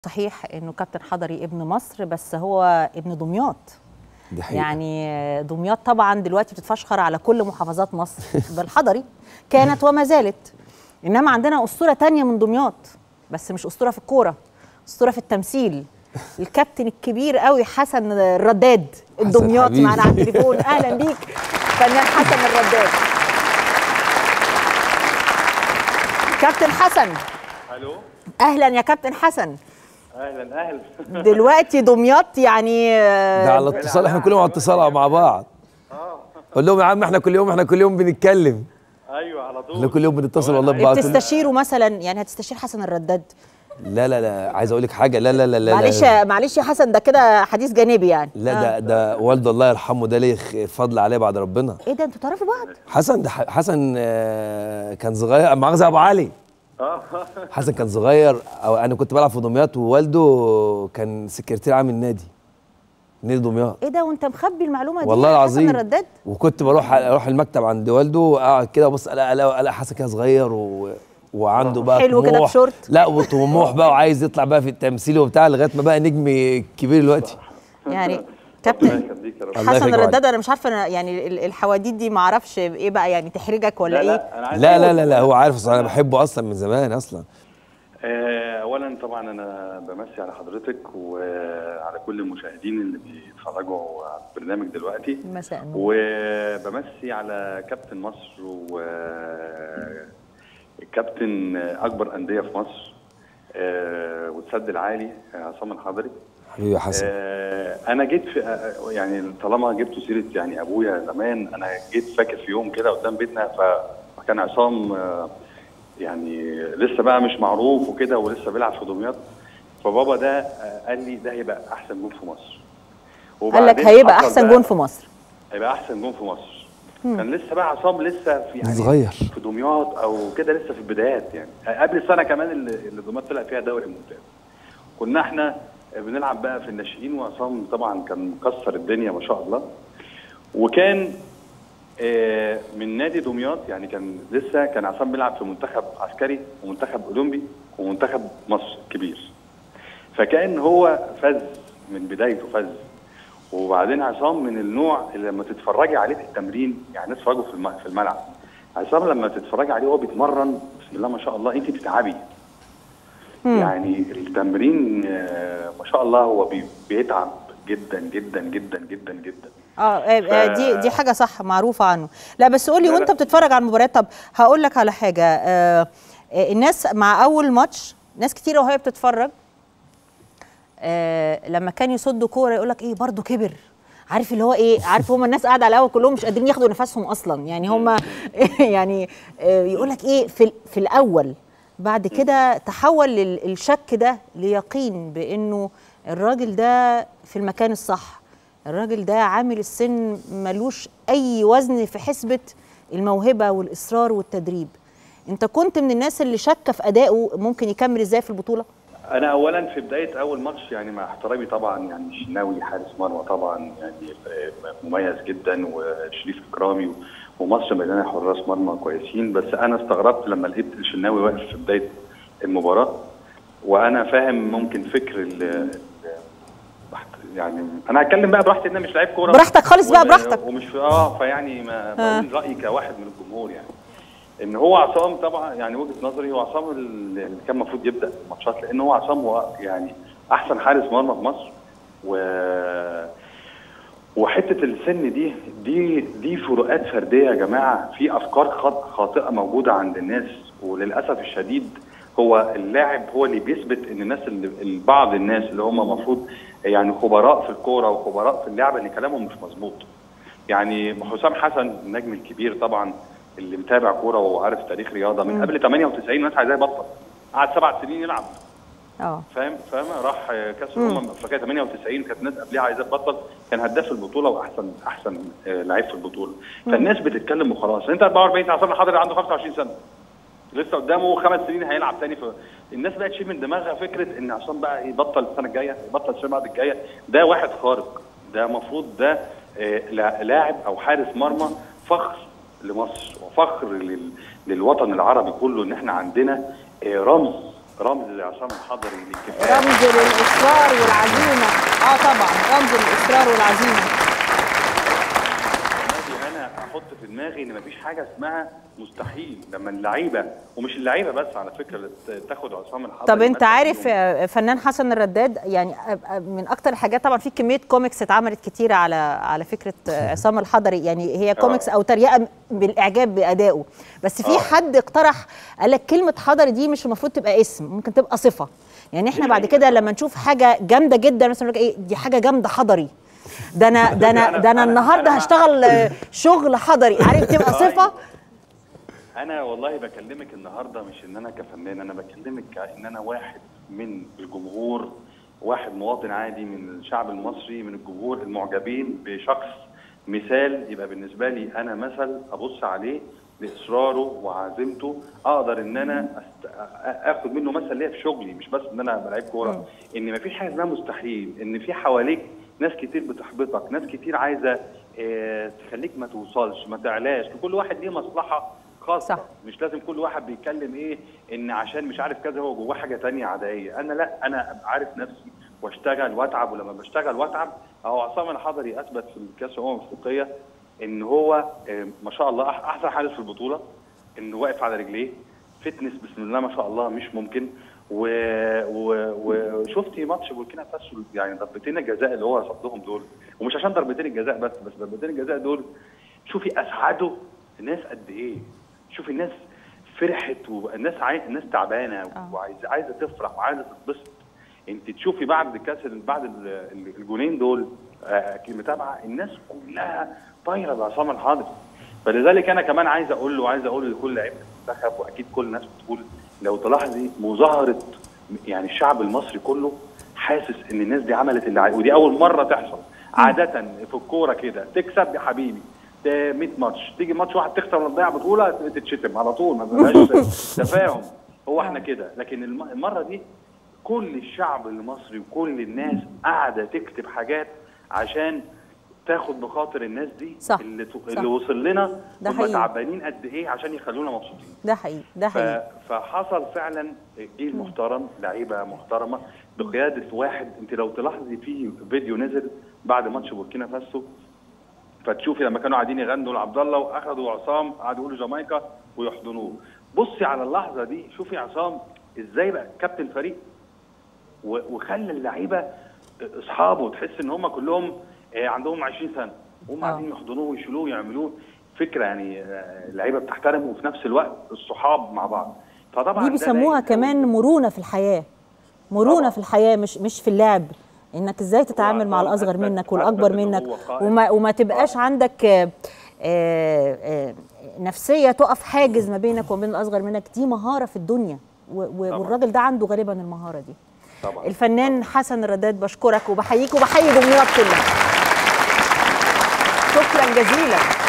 صحيح انه كابتن حضري ابن مصر بس هو ابن دمياط دي حقيقة. يعني دمياط طبعا دلوقتي بتتفشخر على كل محافظات مصر بالحضري كانت وما زالت انما عندنا اسطوره تانية من دمياط بس مش اسطوره في الكوره اسطوره في التمثيل الكابتن الكبير قوي حسن الرداد الدمياطي حبيبي. معانا على التليفون اهلا بيك فنان حسن الرداد كابتن حسن الو اهلا يا كابتن حسن اهلا اهلا دلوقتي دمياط يعني آه، ده على اتصال احنا كل يوم على اتصال مع بعض قول لهم يا عم احنا كل يوم احنا كل يوم بنتكلم ايوه على احنا طول كل يوم بنتصل والله ببعض بتستشيروا مثلا يعني هتستشير حسن الرداد لا لا لا عايز اقول لك حاجه لا لا لا لا معلش لا, معلش يا حسن ده كده حديث جانبي يعني لا ده ده والده الله يرحمه ده ليه خ- فضل عليه بعد ربنا ايه ده انتوا تعرفوا بعض حسن ده ح- حسن آه، كان صغير مؤاخذه يا ابو علي اه حسن كان صغير او انا كنت بلعب في دمياط ووالده كان سكرتير عام النادي نادي دمياط ايه ده وانت مخبي المعلومه دي والله يا العظيم حسن الرداد وكنت بروح اروح المكتب عند والده واقعد كده ابص الاقي الاقي الاقي حسن كده صغير و... وعنده بقى حلو كده طموح. بشورت. لا وطموح بقى وعايز يطلع بقى في التمثيل وبتاع لغايه ما بقى نجم كبير دلوقتي يعني ربنا كابتن يخليك يا رب الله حسن يخليك الرداد انا مش عارفه أنا يعني ال- الحواديت دي ما اعرفش ايه بقى يعني تحرجك ولا لا ايه لا انا عايز لا لا أقول- لا لا هو عارف أصلاً انا بحبه اصلا من زمان اصلا آه، اولا طبعا انا بمسي على حضرتك وعلى كل المشاهدين اللي بيتفرجوا على البرنامج دلوقتي مساء النور وبمسي على كابتن مصر وكابتن اكبر انديه في مصر آه، والسد العالي آه، عصام الحضري حبيبي يا حسن آه، انا جيت في آه، يعني طالما جبتوا سيره يعني ابويا زمان انا جيت فاكر في يوم كده قدام بيتنا فكان عصام آه، يعني لسه بقى مش معروف وكده ولسه بيلعب في دمياط فبابا ده آه، قال لي ده هيبقى احسن جون في مصر قال لك وبعدين هيبقى حصل احسن بقى- جون في مصر هيبقى احسن جون في مصر كان لسه بقى عصام لسه في يعني صغير. في دمياط او كده لسه في البدايات يعني قبل السنه كمان اللي اللي دمياط طلع فيها دوري ممتاز كنا احنا بنلعب بقى في الناشئين وعصام طبعا كان مكسر الدنيا ما شاء الله وكان آه، من نادي دمياط يعني كان لسه كان عصام بيلعب في منتخب عسكري ومنتخب اولمبي ومنتخب مصر كبير فكان هو فز من بدايته فز وبعدين عصام من النوع اللي لما تتفرجي عليه في التمرين يعني الناس اتفرجوا في الم- في الملعب عصام لما تتفرجي عليه وهو بيتمرن بسم الله ما شاء الله انت بتتعبي يعني التمرين آه، ما شاء الله هو بي- بيتعب جدا جدا جدا جدا جدا اه آه، آه، دي دي حاجه صح معروفه عنه لا بس قولي لا، لا. وانت بتتفرج على المباريات طب هقول لك على حاجه آه آه، الناس مع اول ماتش ناس كتيره وهي بتتفرج آه لما كان يصدوا كوره يقول لك ايه برضه كبر عارف اللي هو ايه عارف هم الناس قاعده على القهوه كلهم مش قادرين ياخدوا نفسهم اصلا يعني هم يعني آه يقول لك ايه في ال- في الاول بعد كده تحول لل- الشك ده ليقين بانه الراجل ده في المكان الصح الراجل ده عامل السن ملوش اي وزن في حسبه الموهبه والاصرار والتدريب انت كنت من الناس اللي شاكه في ادائه ممكن يكمل ازاي في البطوله انا اولا في بدايه اول ماتش يعني مع احترامي طبعا يعني الشناوي حارس مرمى طبعا يعني آه، مميز جدا وشريف اكرامي و- ومصر مليانه حراس مرمى كويسين بس انا استغربت لما لقيت الشناوي واقف في بدايه المباراه وانا فاهم ممكن فكر ال ال- يعني انا هتكلم بقى براحتي ان انا مش لعيب كوره براحتك خالص بقى، و- براحتك. ومش في اه فيعني ما آه. بقول رايي كواحد من الجمهور يعني ان هو عصام طبعا يعني وجهه نظري هو عصام اللي كان المفروض يبدا الماتشات لان هو عصام هو يعني احسن حارس مرمى في مصر و وحته السن دي دي دي فروقات فرديه يا جماعه في افكار خط- خاطئه موجوده عند الناس وللاسف الشديد هو اللاعب هو اللي بيثبت ان الناس اللي بعض الناس اللي هم المفروض يعني خبراء في الكوره وخبراء في اللعبه اللي كلامهم مش مظبوط يعني حسام حسن النجم الكبير طبعا اللي متابع كوره وعارف تاريخ رياضه من قبل 98 الناس عايزاه يبطل قعد سبع سنين يلعب اه فاهم فاهم راح كاس الامم افريقيا 98 كانت الناس قبلها عايزاه تبطل كان هداف البطوله واحسن احسن آه، لعيب في البطوله فالناس بتتكلم وخلاص انت 44 سنه عصام الحضري عنده 25 سنه لسه قدامه خمس سنين هيلعب تاني في الناس بقت تشيل من دماغها فكره ان عصام بقى يبطل السنه الجايه يبطل السنه بعد الجايه ده واحد خارق ده المفروض ده آه، لا- لاعب او حارس مرمى فخر لمصر وفخر لل... للوطن العربي كله ان احنا عندنا آه، رمز رمز زي عصام الحضري للكفاح رمز للاصرار والعزيمه اه طبعا رمز للاصرار والعزيمه النادي انا احط في دماغي ان مفيش حاجه اسمها مستحيل لما اللعيبه ومش اللعيبه بس على فكره اللي ت- تاخد عصام الحضري طب انت مثلاً عارف فيهم. آه، فنان حسن الرداد يعني آه، آه، من اكتر الحاجات طبعا في كميه كوميكس اتعملت كتير على على فكره آه، عصام الحضري يعني هي كوميكس او تريقه بالاعجاب بادائه بس في آه. حد اقترح قال لك كلمه حضري دي مش المفروض تبقى اسم ممكن تبقى صفه يعني احنا دي بعد حقيقة. كده لما نشوف حاجه جامده جدا مثلا نقول لك ايه دي حاجه جامده حضري ده انا ده انا أنا- ده انا أنا- النهارده أنا- هشتغل آه، شغل حضري عارف تبقى صفه انا والله بكلمك النهارده مش ان انا كفنان انا بكلمك كان انا واحد من الجمهور واحد مواطن عادي من الشعب المصري من الجمهور المعجبين بشخص مثال يبقى بالنسبه لي انا مثل ابص عليه لاصراره وعزيمته اقدر ان انا أست... أ- اخد منه مثل ليا في شغلي مش بس ان انا بلعب كوره ان مفيش حاجه اسمها مستحيل ان في حواليك ناس كتير بتحبطك ناس كتير عايزه آه، تخليك ما توصلش ما تعلاش كل واحد ليه مصلحه خاصه صح. مش لازم كل واحد بيتكلم ايه ان عشان مش عارف كذا هو جواه حاجه تانية عاديه انا لا انا أبقى عارف نفسي واشتغل واتعب ولما بشتغل واتعب اهو عصام الحضري اثبت في الكاس الامم الافريقيه ان هو آه، ما شاء الله أح- احسن حارس في البطوله انه واقف على رجليه فتنس بسم الله ما شاء الله مش ممكن و... و... وشفتي ماتش بوركينا فاسو يعني ضربتين الجزاء اللي هو صدهم دول ومش عشان ضربتين الجزاء بس بس ضربتين الجزاء دول شوفي اسعدوا الناس قد ايه شوفي الناس فرحت والناس عاي... الناس تعبانه وعايزه عايزه تفرح وعايزه تتبسط انت تشوفي بعد كاس ال- بعد ال- ال- الجونين دول آه، متابعه الناس كلها طايره بعصام الحضري فلذلك انا كمان عايز اقول له عايز اقول لكل لعيبه المنتخب واكيد كل الناس بتقول لو تلاحظي مظاهره يعني الشعب المصري كله حاسس ان الناس دي عملت اللي عايز ودي اول مره تحصل عاده في الكوره كده تكسب يا حبيبي ت- 100 ماتش تيجي ماتش واحد تخسر ولا تضيع بطوله تتشتم على طول ما بقاش تفاهم هو احنا كده لكن الم- المره دي كل الشعب المصري وكل الناس قاعده تكتب حاجات عشان تاخد بخاطر الناس دي صح، اللي, تو- صح. اللي وصل لنا ده هم حقيقي. تعبانين قد ايه عشان يخلونا مبسوطين ده حقيقي ده ف- حقيقي فحصل فعلا جيل محترم لعيبه محترمه بقياده واحد انت لو تلاحظي في فيديو نزل بعد ماتش بوركينا فاسو فتشوفي لما كانوا قاعدين يغنوا لعبد الله واخدوا عصام قعدوا يقولوا جامايكا ويحضنوه بصي على اللحظه دي شوفي عصام ازاي بقى كابتن فريق و- وخلى اللعيبه اصحابه تحس ان هم كلهم آه، عندهم 20 سنه هم آه. قاعدين يحضنوه ويشيلوه ويعملوه فكره يعني آه، اللعيبه بتحترمه وفي نفس الوقت الصحاب مع بعض فطبعا دي ده بيسموها لايق كمان أوي. مرونه في الحياه مرونه طبعاً. في الحياه مش مش في اللعب انك ازاي تتعامل مع عصام الاصغر أثبت- منك والاكبر أثبت إن منك هو قائد. وما وما تبقاش عندك آه، آه، آه، نفسيه تقف حاجز ما بينك وما بين الاصغر منك دي مهاره في الدنيا و- و- طبعاً. والراجل ده عنده غالبا المهاره دي طبعا الفنان حسن الرداد بشكرك وبحييك وبحيي جمهورك كله شكرا جزيلا